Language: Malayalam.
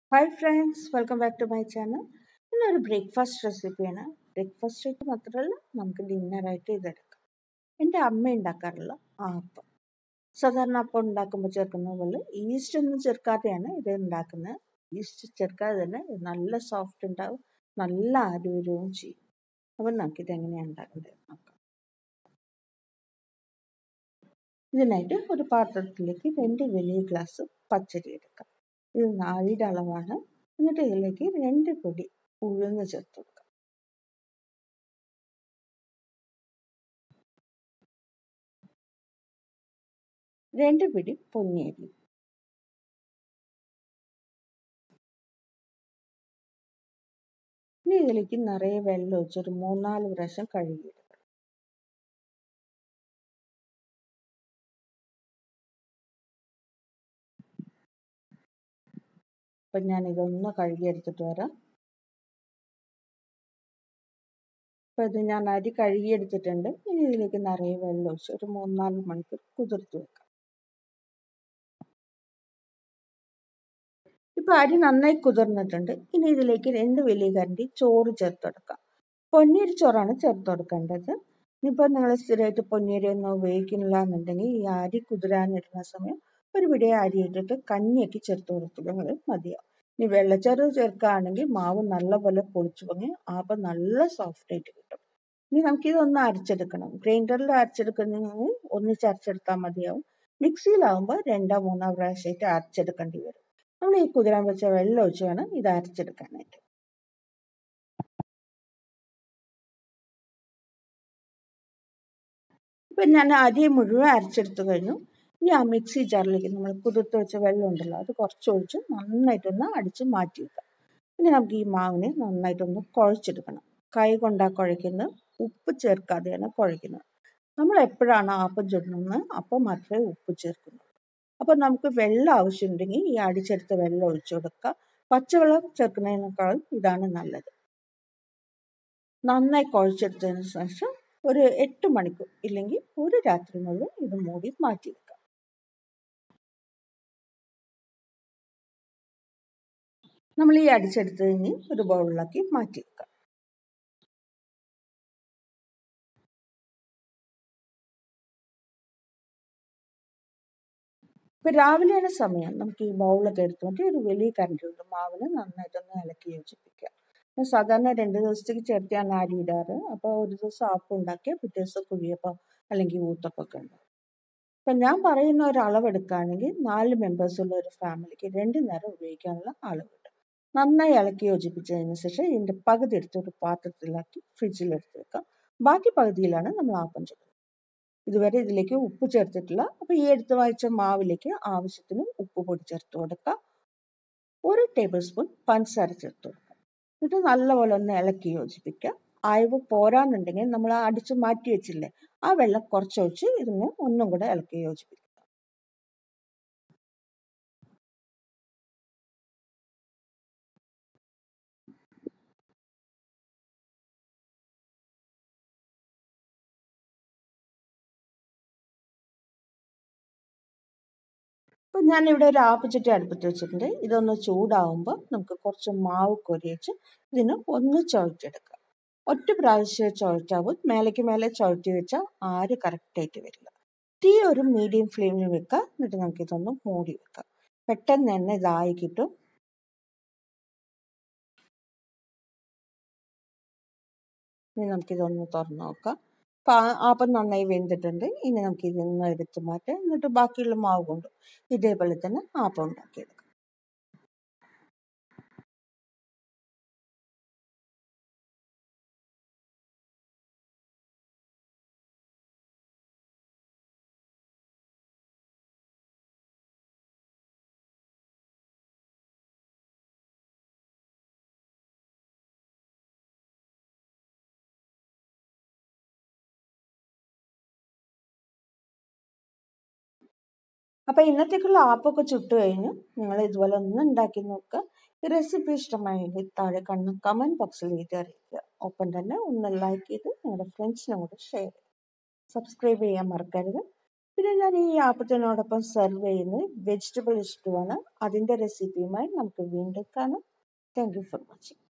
hi friends welcome back to my channel ഇന്നൊരു ബ്രേക്ക്ഫാസ്റ്റ് റെസിപ്പിയാണ് ബ്രേക്ക്ഫാസ്റ്റ് ആയിട്ട് മാത്രമല്ല നമുക്ക് ഡിന്നറായിട്ട് ഇതെടുക്കാം എൻ്റെ അമ്മ ഉണ്ടാക്കാറുള്ള ആപ്പം സാധാരണ അപ്പം ഉണ്ടാക്കുമ്പോൾ ചേർക്കുന്ന പോലെ ഈസ്റ്റ് ഒന്നും ചേർക്കാതെയാണ് ഇത് ഉണ്ടാക്കുന്നത് ഈസ്റ്റ് ചേർക്കാതെ തന്നെ ഇത് നല്ല സോഫ്റ്റ് ഉണ്ടാവും നല്ല ആരോഗ്യവും ചെയ്യും അപ്പം നമുക്കിത് എങ്ങനെയാണ് ഉണ്ടാക്കേണ്ടത് നോക്കാം ഇതിനായിട്ട് ഒരു പാത്രത്തിലേക്ക് രണ്ട് വലിയ ഗ്ലാസ് പച്ചരി എടുക്കാം ഇത് നാഴിയുടെ അളവാണ് എന്നിട്ട് ഇതിലേക്ക് രണ്ട് പൊടി ഉഴുന്ന് ചേർത്ത് കൊടുക്കാം രണ്ട് പിടി പൊന്നിയരി ഇനി ഇതിലേക്ക് നിറയെ വെള്ളം ഒഴിച്ചൊരു മൂന്നാല് പ്രാവശ്യം കഴുകിയെടുക്കണം അപ്പം ഞാൻ ഇതൊന്ന് കഴുകിയെടുത്തിട്ട് വരാം അപ്പോൾ ഇത് ഞാൻ അരി കഴുകിയെടുത്തിട്ടുണ്ട് ഇനി ഇതിലേക്ക് നിറയെ വെള്ളം ഒഴിച്ച് ഒരു മൂന്നാല് മണിക്കൂർ കുതിർത്ത് വെക്കാം ഇപ്പോൾ അരി നന്നായി കുതിർന്നിട്ടുണ്ട് ഇനി ഇതിലേക്ക് രണ്ട് വലിയ കരണ്ടി ചോറ് ചേർത്ത് കൊടുക്കാം പൊന്നിയരി ചോറാണ് ചേർത്ത് കൊടുക്കേണ്ടത് ഇനിയിപ്പോൾ നിങ്ങൾ സ്ഥിരമായിട്ട് പൊന്നിയരി ഒന്നും ഉപയോഗിക്കുന്നില്ല എന്നുണ്ടെങ്കിൽ ഈ അരി കുതിരാനിടുന്ന സമയം ഒരു പിടി അരി ഇട്ടിട്ട് കഞ്ഞിയൊക്കെ ചേർത്ത് കൊടുത്തില്ലെങ്കിൽ മതിയാവും ഇനി വെള്ളച്ചെറു ചേർക്കുകയാണെങ്കിൽ മാവ് നല്ലപോലെ പൊളിച്ചു പൊങ്ങി അപ്പം നല്ല സോഫ്റ്റ് ആയിട്ട് കിട്ടും ഇനി നമുക്കിതൊന്ന് അരച്ചെടുക്കണം ഗ്രൈൻഡറിൽ അരച്ചെടുക്കുന്നെങ്കിൽ ഒന്നിച്ച് അരച്ചെടുത്താൽ മതിയാവും മിക്സിയിലാവുമ്പോൾ രണ്ടോ മൂന്നോ പ്രാവശ്യമായിട്ട് അരച്ചെടുക്കേണ്ടി വരും നമ്മൾ ഈ കുതിരാൻ വെച്ച വെള്ളം ഒഴിച്ച് വേണം ഇത് അരച്ചെടുക്കാനായിട്ട് ഇപ്പം ഞാൻ അരി മുഴുവൻ അരച്ചെടുത്ത് കഴിഞ്ഞു ഇനി ആ മിക്സി ജാറിലേക്ക് നമ്മൾ കുതിർത്ത് വെച്ച വെള്ളം ഉണ്ടല്ലോ അത് കുറച്ച് ഒഴിച്ച് നന്നായിട്ടൊന്ന് അടിച്ച് മാറ്റി വെക്കാം ഇനി നമുക്ക് ഈ മാവിനെ നന്നായിട്ടൊന്ന് കുഴച്ചെടുക്കണം കൈ കൊണ്ടാണ് കുഴയ്ക്കുന്നത് ഉപ്പ് ചേർക്കാതെയാണ് കുഴയ്ക്കുന്നത് നമ്മൾ എപ്പോഴാണ് ആപ്പം ചുടുന്നത് അപ്പം മാത്രമേ ഉപ്പ് ചേർക്കുന്നുള്ളൂ അപ്പോൾ നമുക്ക് വെള്ളം ആവശ്യമുണ്ടെങ്കിൽ ഈ അടിച്ചെടുത്ത വെള്ളം ഒഴിച്ചു കൊടുക്കുക പച്ചവെള്ളം ചേർക്കുന്നതിനേക്കാളും ഇതാണ് നല്ലത് നന്നായി കുഴച്ചെടുത്തതിന് ശേഷം ഒരു എട്ട് മണിക്കൂർ ഇല്ലെങ്കിൽ ഒരു രാത്രി മുഴുവൻ ഇത് മൂടി മാറ്റി വെക്കാം നമ്മൾ ഈ അടിച്ചെടുത്തതിന് ഒരു ബൗളിലാക്കി മാറ്റി വെക്കാം ഇപ്പം രാവിലെയാണ് സമയം നമുക്ക് ഈ ബൗളൊക്കെ എടുത്തുകൊണ്ട് ഒരു വലിയ കരണ്ടി കൊണ്ട് മാവിന് നന്നായിട്ടൊന്ന് ഇളക്കി യോജിപ്പിക്കുക സാധാരണ രണ്ട് ദിവസത്തേക്ക് ചേർത്തിയാണ് അരി ഇടാറ് അപ്പോൾ ഒരു ദിവസം ആപ്പം ഉണ്ടാക്കിയാൽ പിറ്റേ ദിവസം കുഴിയപ്പം അല്ലെങ്കിൽ ഊത്തപ്പൊക്കെ ഉണ്ടാവും അപ്പം ഞാൻ പറയുന്ന ഒരു അളവെടുക്കുകയാണെങ്കിൽ നാല് മെമ്പേഴ്സുള്ള ഒരു ഫാമിലിക്ക് രണ്ട് നേരം ഉപയോഗിക്കാനുള്ള അളവ് കിട്ടും നന്നായി ഇളക്കി യോജിപ്പിച്ചതിന് ശേഷം ഇതിൻ്റെ പകുതി എടുത്ത് ഒരു പാത്രത്തിലാക്കി ഫ്രിഡ്ജിൽ എടുത്ത് വെക്കാം ബാക്കി പകുതിയിലാണ് നമ്മൾ ആപ്പം ചുടുന്നത് ഇതുവരെ ഇതിലേക്ക് ഉപ്പ് ചേർത്തിട്ടില്ല അപ്പോൾ ഈ എടുത്ത് വായിച്ച മാവിലേക്ക് ആവശ്യത്തിന് ഉപ്പ് പൊടി ചേർത്ത് കൊടുക്കുക ഒരു ടേബിൾ സ്പൂൺ പഞ്ചസാര ചേർത്ത് കൊടുക്കുക എന്നിട്ട് നല്ലപോലെ ഒന്ന് ഇളക്കി യോജിപ്പിക്കുക അയവ് പോരാന്നുണ്ടെങ്കിൽ നമ്മൾ അടിച്ച് മാറ്റി വെച്ചില്ലേ ആ വെള്ളം കുറച്ചൊഴിച്ച് ഇതിനെ ഒന്നും കൂടെ ഇളക്കി യോജിപ്പിക്കുക അപ്പം ഞാനിവിടെ ഒരു ആപ്പച്ചട്ടി അടുപ്പത്ത് വെച്ചിട്ടുണ്ട് ഇതൊന്ന് ചൂടാവുമ്പോൾ നമുക്ക് കുറച്ച് മാവ് കൊരിയിച്ച് ഇതിന് ഒന്ന് ചുഴറ്റെടുക്കുക ഒറ്റ പ്രാവശ്യം ചുഴറ്റാവും മേലേക്ക് മേലെ ചുഴറ്റി വെച്ചാൽ ആര് കറക്റ്റായിട്ട് വരില്ല തീ ഒരു മീഡിയം ഫ്ലെയിമിൽ വെക്കുക എന്നിട്ട് നമുക്കിതൊന്ന് മൂടി വെക്കാം പെട്ടെന്ന് തന്നെ ഇതായി കിട്ടും ഇനി നമുക്കിതൊന്ന് തുറന്ന് നോക്കാം ആപ്പം നന്നായി വെന്തിട്ടുണ്ട് ഇനി നമുക്ക് ഇതൊന്ന് എടുത്ത് മാറ്റാം എന്നിട്ട് ബാക്കിയുള്ള മാവ് കൊണ്ട് ഇതേപോലെ തന്നെ ആപ്പം ഉണ്ടാക്കിയെടുക്കാം അപ്പോൾ ഇന്നത്തേക്കുള്ള ആപ്പൊക്കെ ചുട്ട് കഴിഞ്ഞു നിങ്ങൾ ഇതുപോലെ ഒന്ന് ഉണ്ടാക്കി നോക്കുക ഈ റെസിപ്പി ഇഷ്ടമായെങ്കിൽ താഴെ കാണുന്ന കമൻറ്റ് ബോക്സിൽ എഴുതി അറിയിക്കുക ഒപ്പം തന്നെ ഒന്ന് ലൈക്ക് ചെയ്ത് നിങ്ങളുടെ ഫ്രണ്ട്സിനും കൂടെ ഷെയർ ചെയ്യുക സബ്സ്ക്രൈബ് ചെയ്യാൻ മറക്കരുത് പിന്നെ ഞാൻ ഈ ആപ്പത്തിനോടൊപ്പം സെർവ് ചെയ്യുന്നത് വെജിറ്റബിൾ ഇഷ്ടമാണ് അതിൻ്റെ റെസിപ്പിയുമായി നമുക്ക് വീണ്ടും കാണാം താങ്ക് യു ഫോർ വാച്ചിങ്